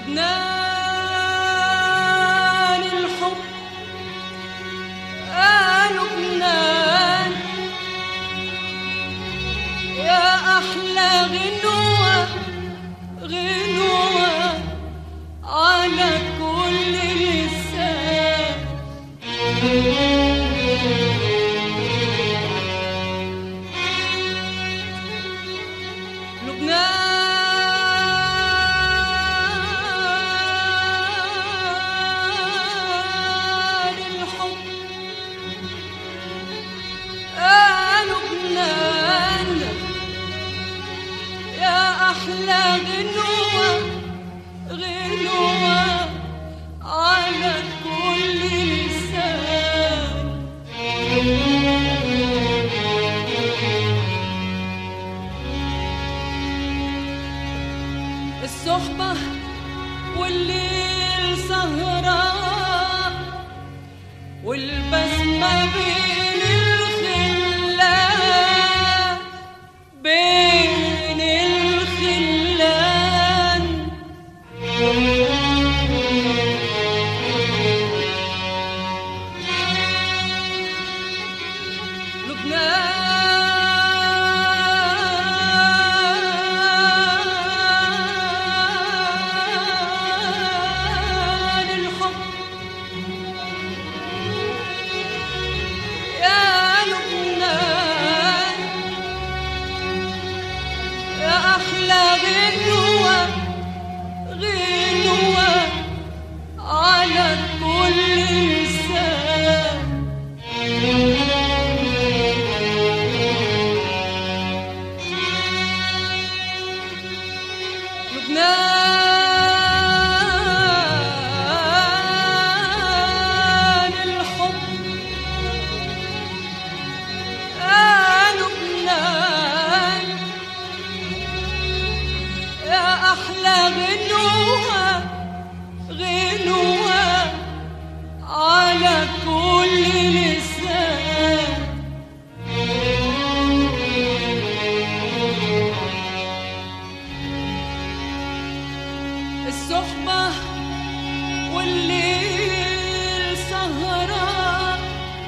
لبنان الحب آه لبنان يا أحلى غنوة غنوة على كل لسان لبنان الحب آه لبنان يا أحلى غنوة غنوة على كل لسان الصحبة والليل سهران والبسمة بين الخلان بين الخلان لبنان الحب يا لبنان يا أحلى غنوة غنوة على كل لسان لبنان الحب يا لبنان يا أحلى غنوة غنوة على كل لسان الصحبة والليل سهران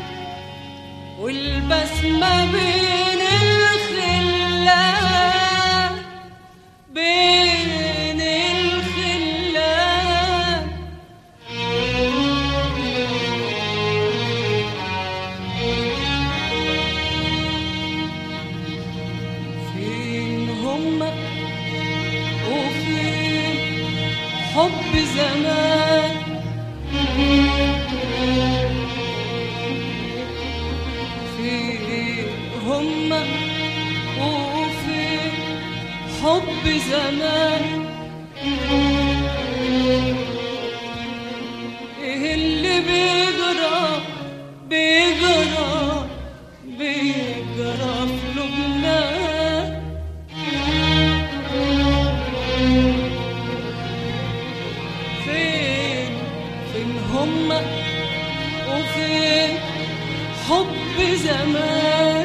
والبسمة بين الخلان بين الخلان فين هما وفين حب زمان في هما وفي حب زمان ايه اللي بيجرى بيجرى بيجرى في لبنان فين فين هما وفين حب زمان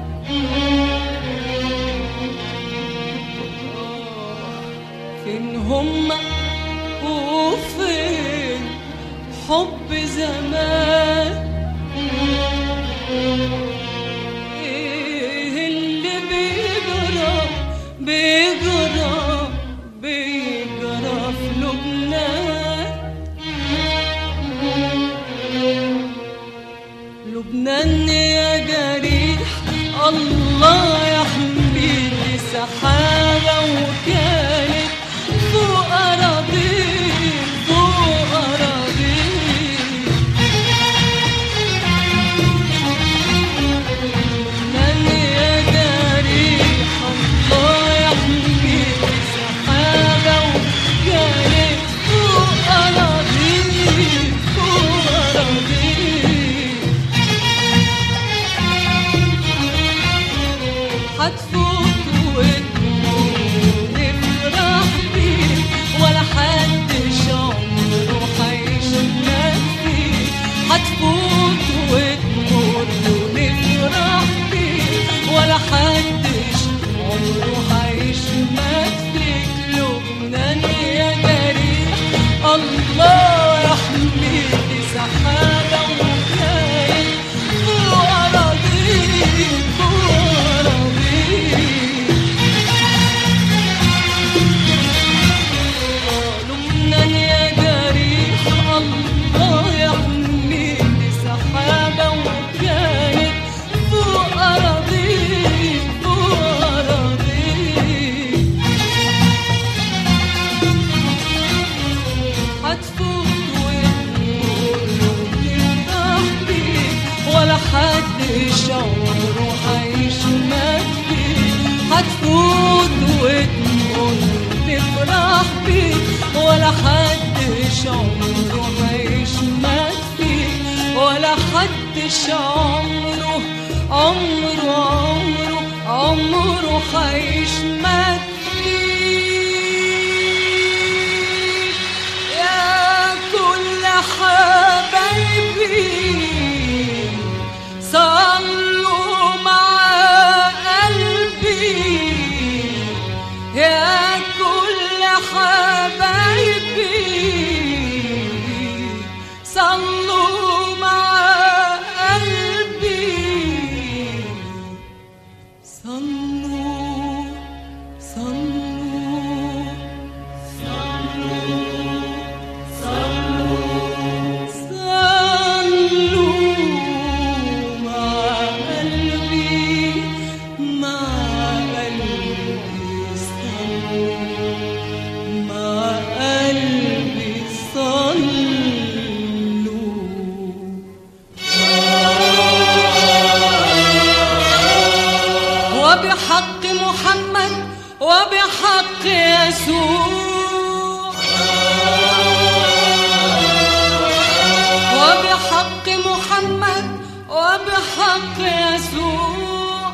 فين هما وفين حب زمان ايه اللي بيجرى بيجرى بيجرى في لبنان لبنان يا جريح الله يحميك سحابة وكانت فوق أراضيك فوق أراضيك لبنان يا جريح الله يحميك سحابة وكانت فوق أراضيك فوق أراضيك هتفوت صاحبي ولا حدش عمره هيشمت فيه ولا حدش عمره عمره عمره عمره هيشمت فيه يا كل حبايبي صلوا مع قلبي يا كل حبايبي صلوا مع قلبي صلوا صلوا صلوا مع قلبي مع قلبي صلوا مع قلبي صلوا وبحق محمد وبحق يسوع وبحق محمد وبحق يسوع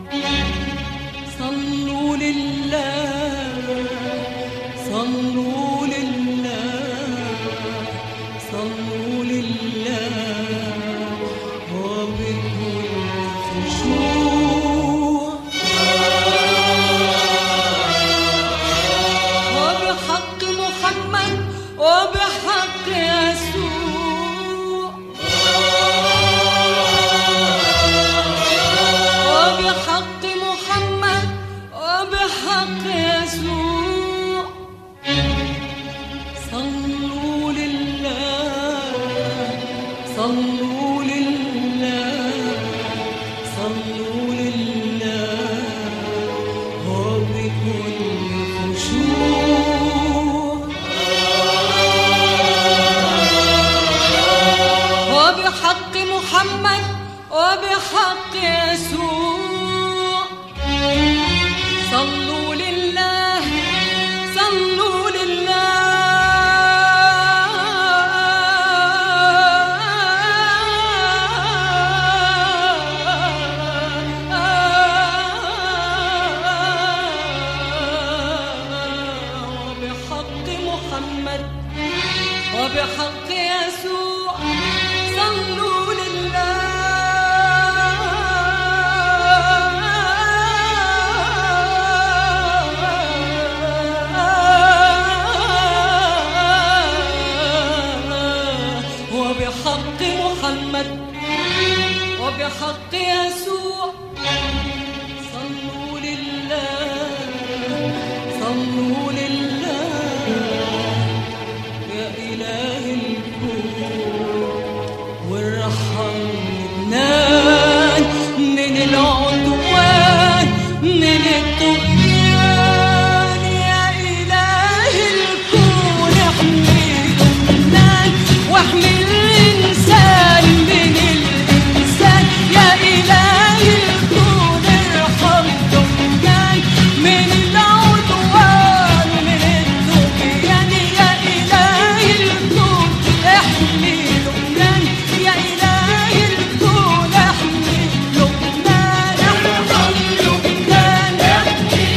صلوا لله صلوا لله صلوا لله وبكل خشوع وبحق محمد وبحق يسوع وبحق محمد وبحق يسوع صلوا لله صلوا لله صلوا لله وبكل خشوع وبحق محمد وبحق يسوع صلوا لله صلوا لله وبحق محمد وبحق يسوع صلوا لله وبحق محمد وبحق يسوع صلوا لله صلوا لله يا إله الكون وارحمنا من العدوان من الطغيان يا إله الكون احمي لبنان واحمي الإنسان من الإنسان يا إله الكون ارحم لبنان من العدوان من الطغيان يا إله الكون احمي لبنان يا إله الكون احمي لبنان ارحم لبنان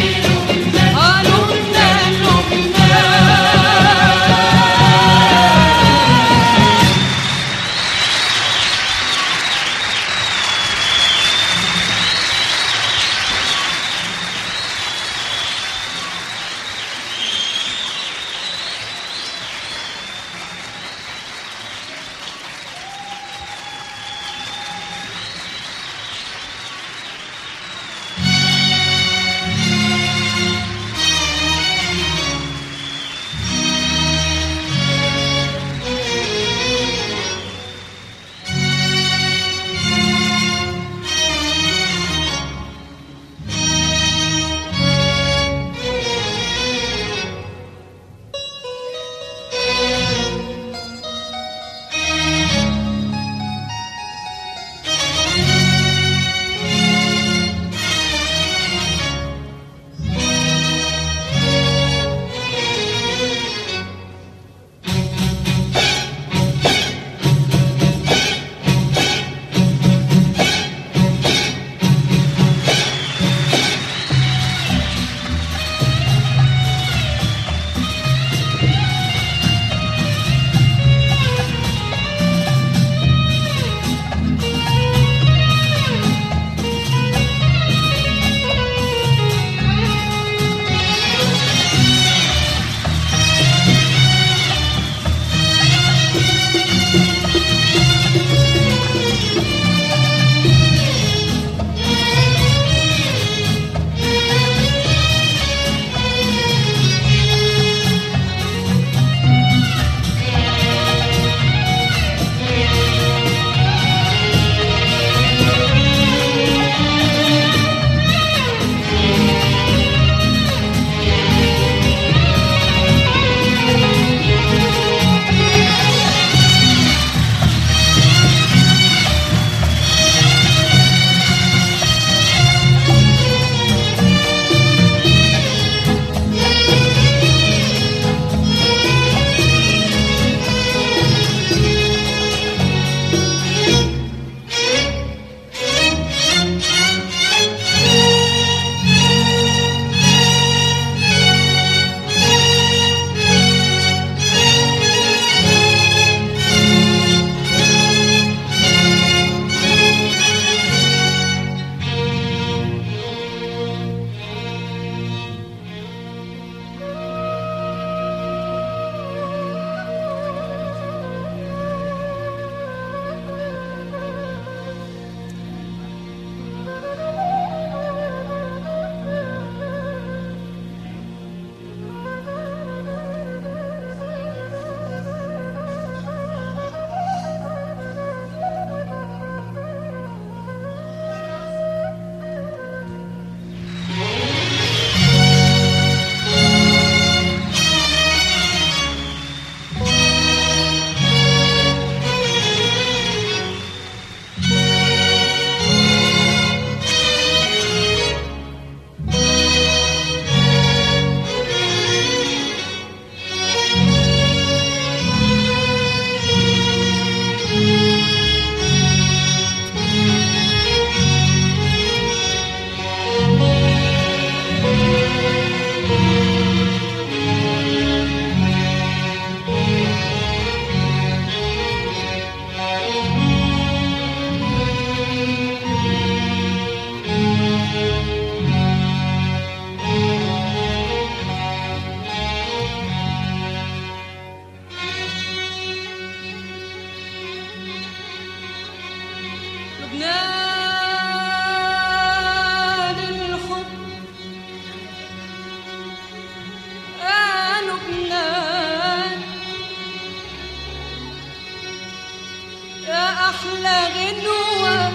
أحلى غنوة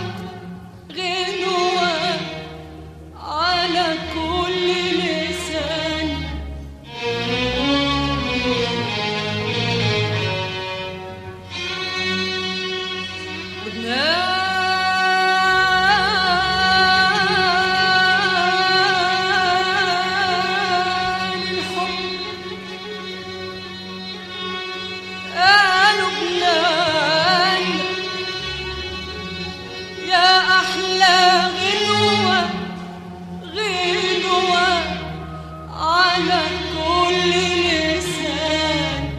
غنوة على كل لسان لبنان الحب يا لبنان يا أحلى غنوة غنوة على كل لسان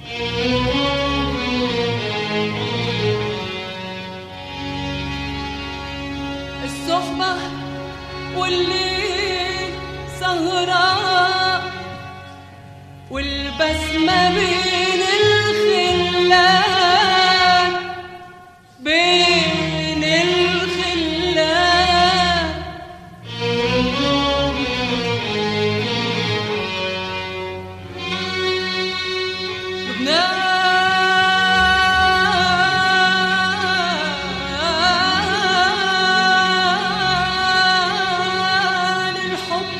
الصحبة والليل سهران والبسمة بين الخلان بين الخلان لبنان الحب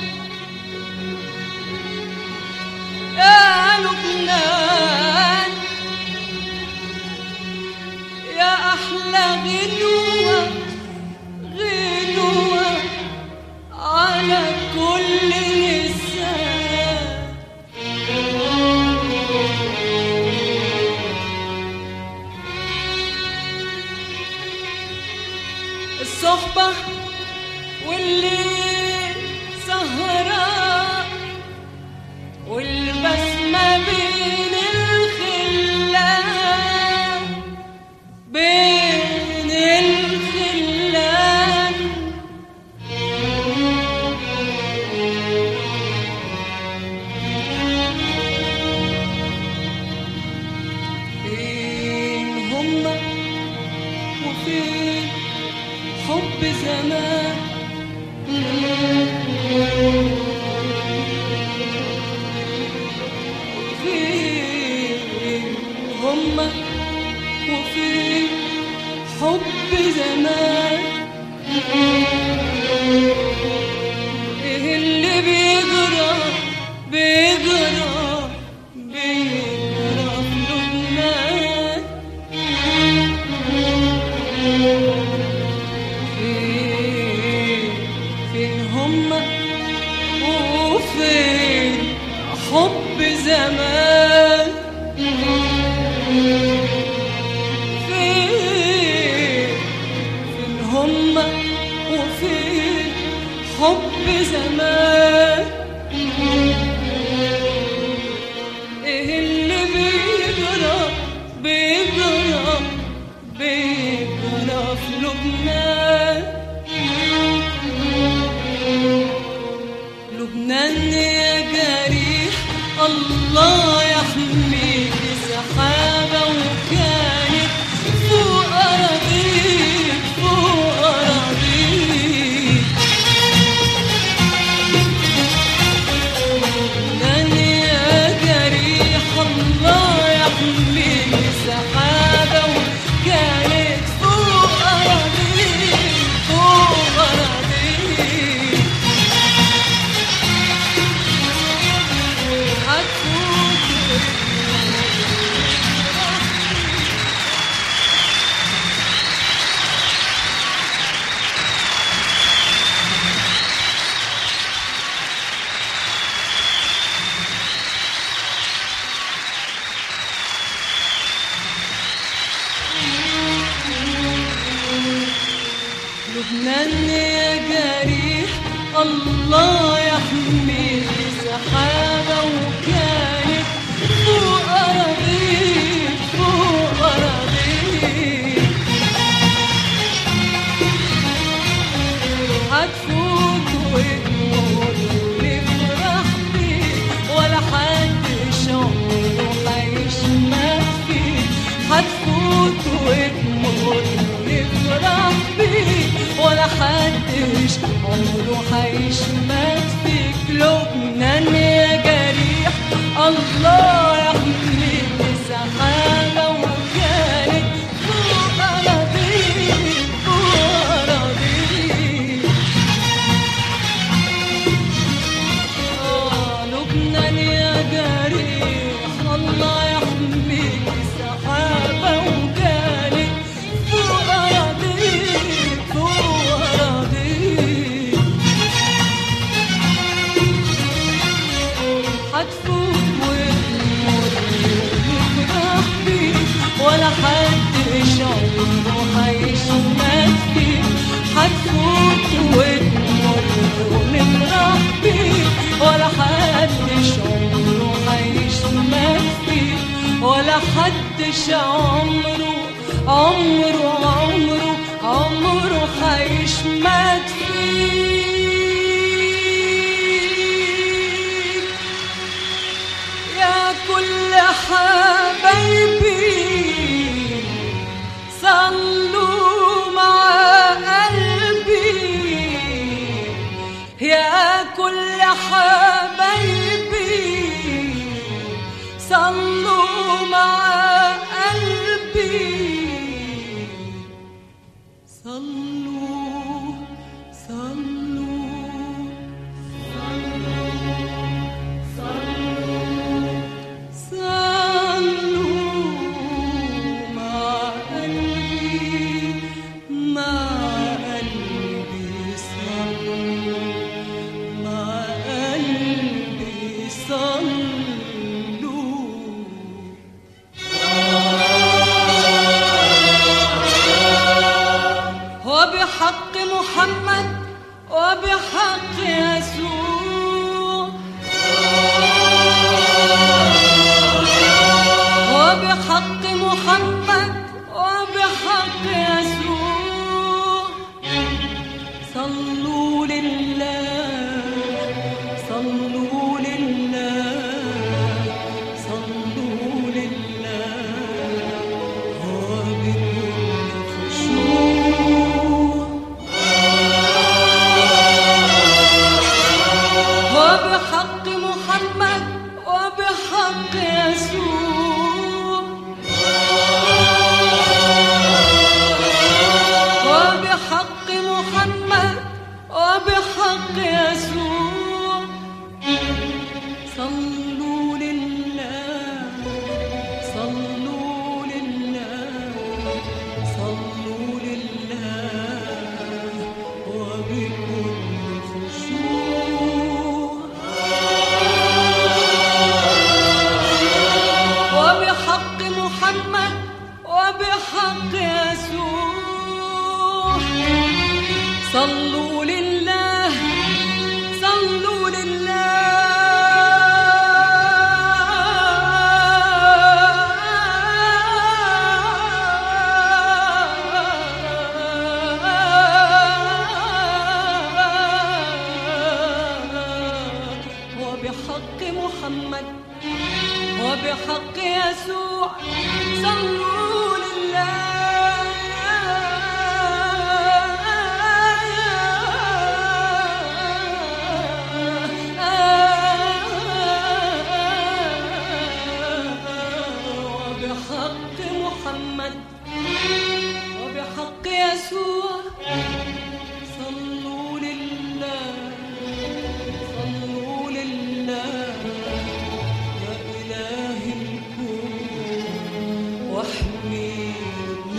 يا لبنان يا أحلى غنوة غنوة على كل لسان الصحبة والليل سهران والبسمة بين الخلان بين الخلان فين هما وفين حب زمان فين هما وفين حب زمان ايه اللي بيجرى بيجرى بيجرى في لبنان فين فين هما وفين حب زمان فين فين هما وفين حب زمان ايه اللي بيجرى بيجرى بيجرى في لبنان لبنان يا جريح الله يحميك سحابة وكانت فوق أراضيك فوق أراضيك لبنان يا جريح الله يحميك سحابة وكانت فوق أراضيك فوق أراضيك هتفوت تفوت وتمر ونفرح بيه ولا حدش عمره هيشمت فيه ولا حدش عمره عمره عمره عمره هيشمت فيه يا كل حبايبي صلوا مع قلبي يا كل حبايبي صلوا مع قلبي صلوا صلوا صلوا مع قلبي مع قلبي صلوا مع قلبي صلوا وبحق محمد وبحق يسوع وبحق محمد وبحق يسوع صلوا لله صلوا لله صلوا لله وبكل خشوع وبحق محمد وبحق يسوع وبحق محمد وبحق يسوع صلوا لله صلوا لله صلوا لله وبكل خشوع وبحق محمد وبحق يسوع صلوا لله صلوا لله وبحق محمد وبحق يسوع صلوا لله وبحق محمد وبحق يسوع صلوا لله صلوا لله يا إله الكون واحمينا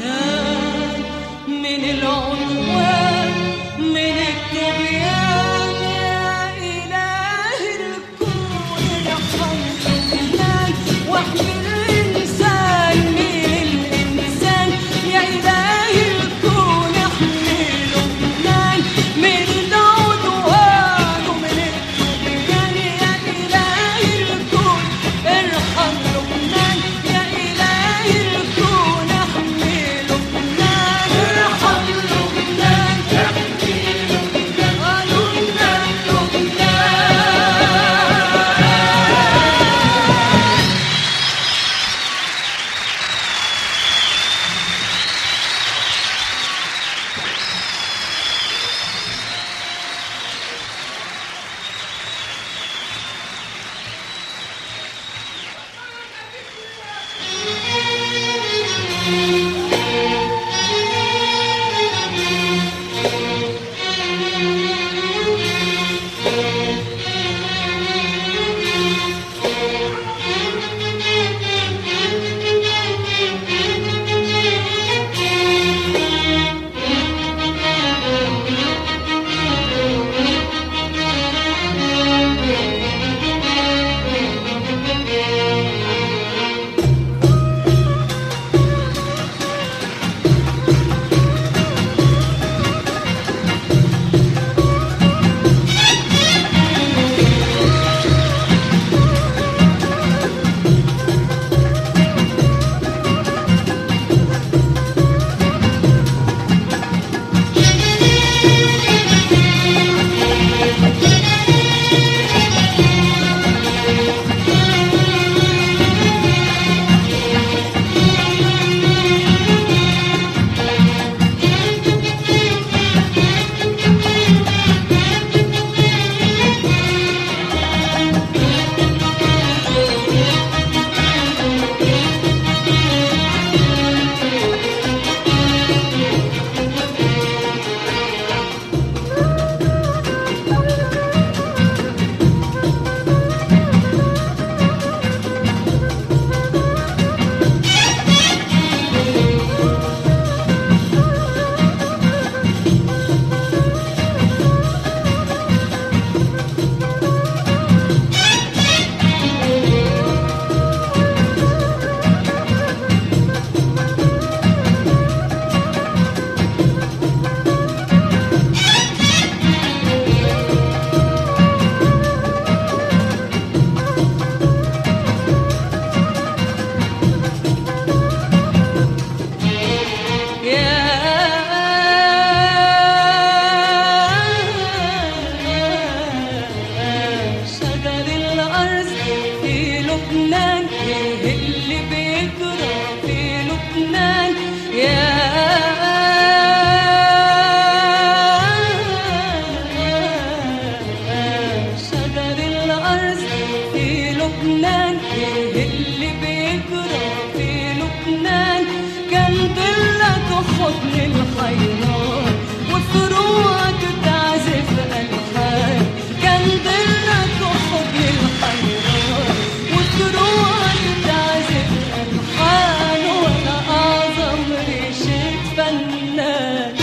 حضن الحيران وفروعك تعزف ألحان كان ضلك حضن الحيران وفروعك تعزف ألحان وأنا أعظم ريشة فنان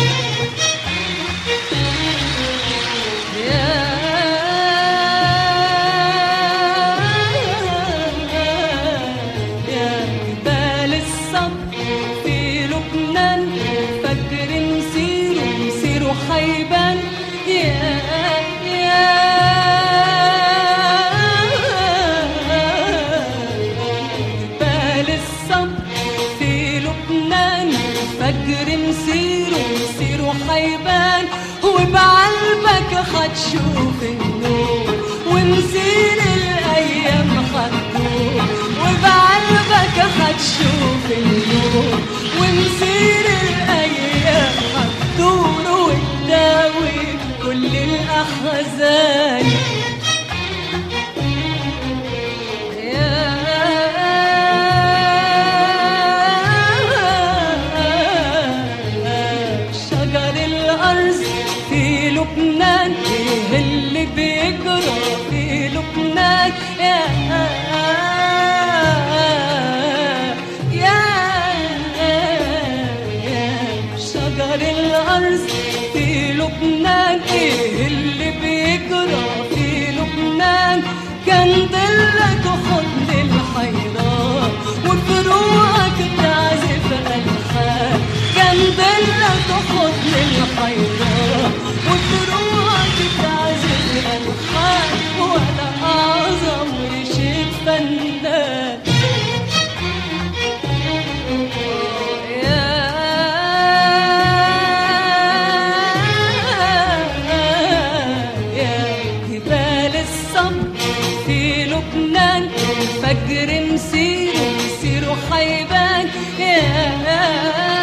يا جبال الصبر في لبنان فجر مسيره مسيره حيبان يا يا جبال الصبر في لبنان فجر مسيره مسيره حيبان وبعلبك هتشوف النور ومسير الايام هتدور وبعلبك هتشوف النور ومسير الايام هتدور وتداوي كل الاحزان شجر الأرز في لبنان إيه اللي بيجرى في لبنان يا يا يا شجر الأرز في لبنان إيه اللي بيجرى في لبنان كان ضلك حضن الحيران وفروعك تعزف ألحان كان ضلك حضن الحيران وفروعك تعزف ألحان وأنا أعظم ريشة فنان يا جبال الصبر في لبنان فجر مسيره مسيره حيبان يا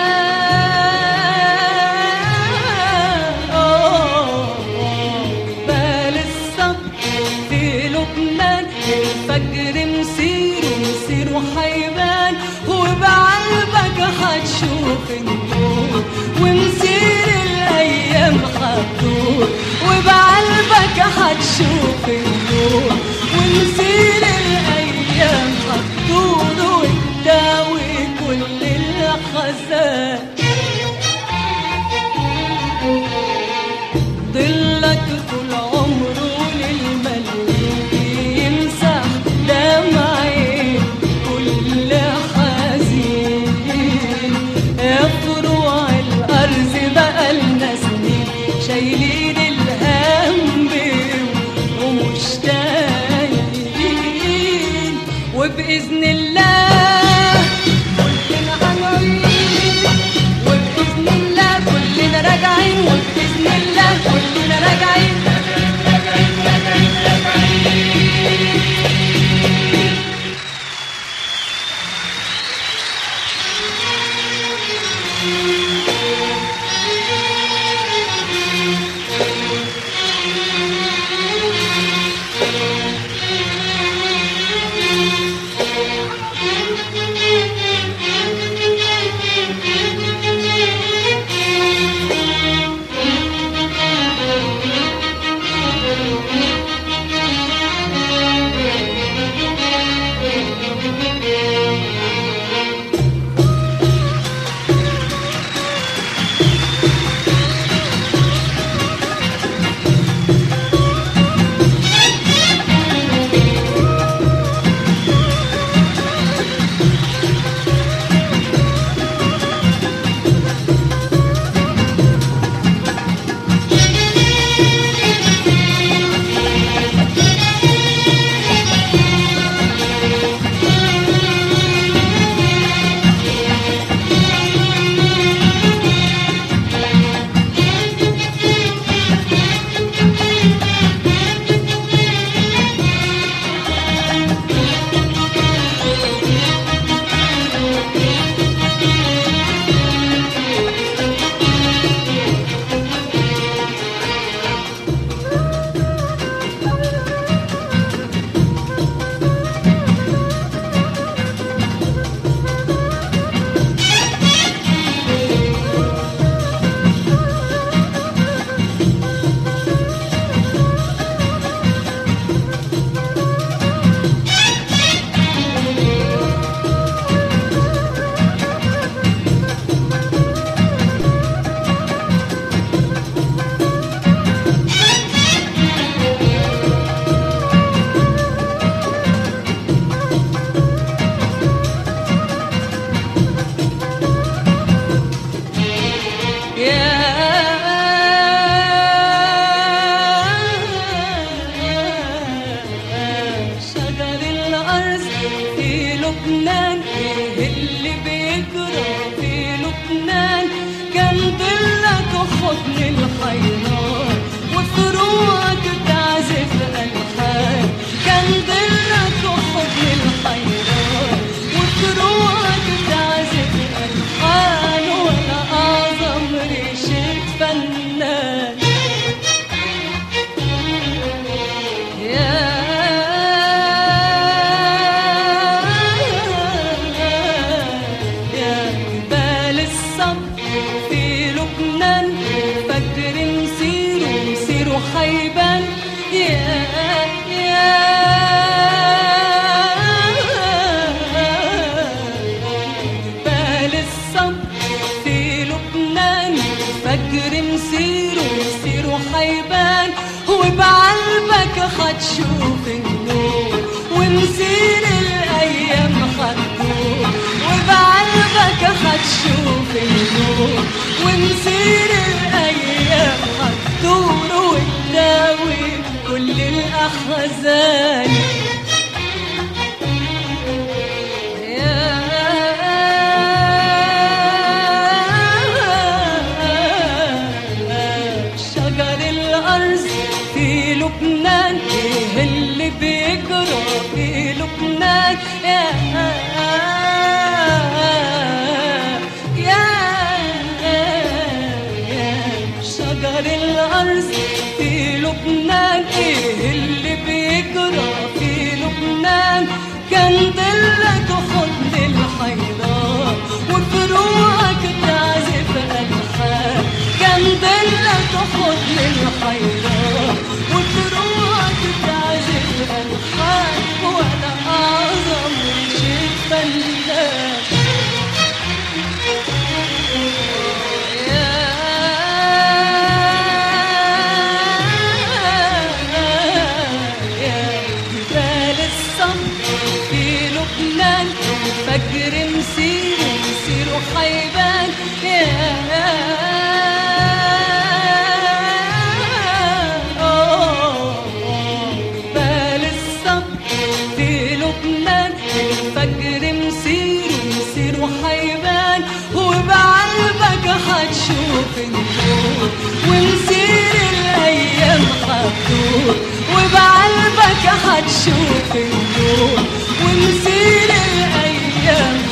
جبال الصبر في لبنان الفجر مسيره مسيره حيبان وبعلبك هتشوف النور ومسير الايام هتدور وبعلبك هتشوف النور ومسير الايام هتدور وتداوي كل الاحزان ضلك طول عمره للملك يمسح دمعي كل حزين يا فروع الأرز بقى لنا سنين شايلين الهم ومشتاقين وبإذن الله كلنا هنعيش وبإذن الله كلنا راجعين وبإذن الله كلنا راجعين في لبنان ايه اللي بيجرى في لبنان كان ضلك حضن الحيران وفروعك تعزف ألحان كان ضلك حضن الحيران وفروعك تعزف ألحان ولا أعظم ريشة فنان يا جبال الصبر في لبنان فجر مسيروا مسيروا حيبان يا يا جبال الصبر في لبنان فجر مسيروا مسيروا حيبان وبعلبك هتشوف النور ومسير الايام هتدور وبعلبك هتشوف النور ومسير الايام هتدور وتداوي كل الاحزان شجر الأرز في لبنان إيه اللي بيجرى في لبنان يا يا يا شجر الأرز في لبنان إيه اللي بيجرى في لبنان كان ضلك حضن الحيران وفروعك تعزف ألحان كان ضلك حضن الحيران وفروعك تعزف ألحان ولا أعظم شيء فنان يا جبال الصمت في لبنان فجر مسير مسير حيبان يا جبال الصمت في لبنان فجر مسير مسير حيبان وبعلبك هتشوف النور ومسير الايام هتدور وبعلبك هتشوف النور ومسير الايام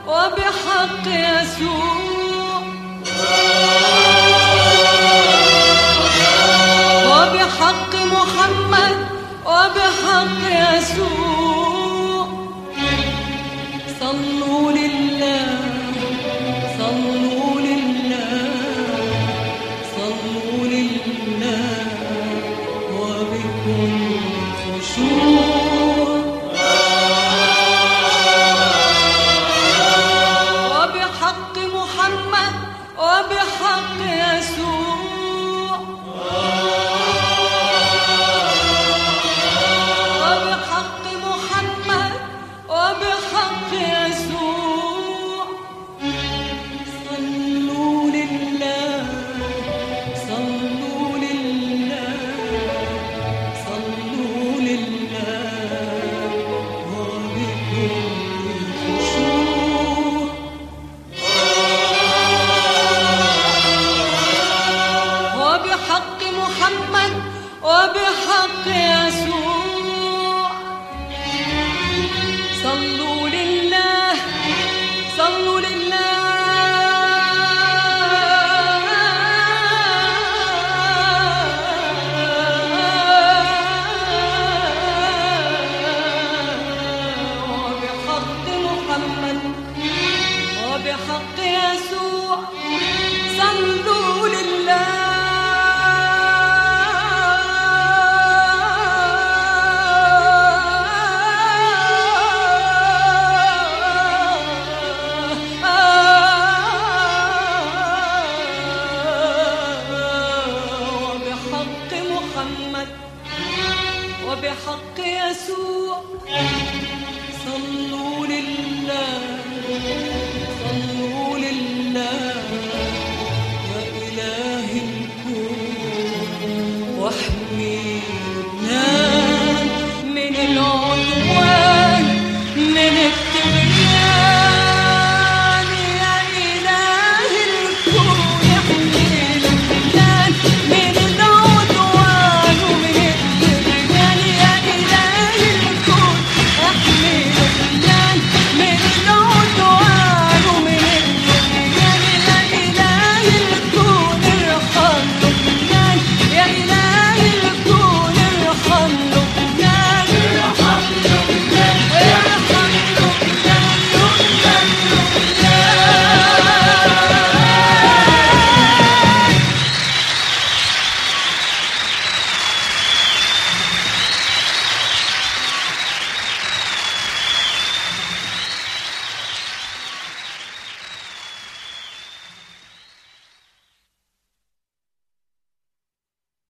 وبحق يسوع وبحق محمد وبحق يسوع صلوا لله صلوا لله صلوا لله وبكل خشوع وبحق محمد وبحق يسوع وبحق محمد وبحق يسوع صلوا لله صلوا لله صلوا لله وبكل خشوع وبحق محمد وبحق يسوع صلوا لله صلوا لله وبحق محمد وبحق يسوع صلوا لله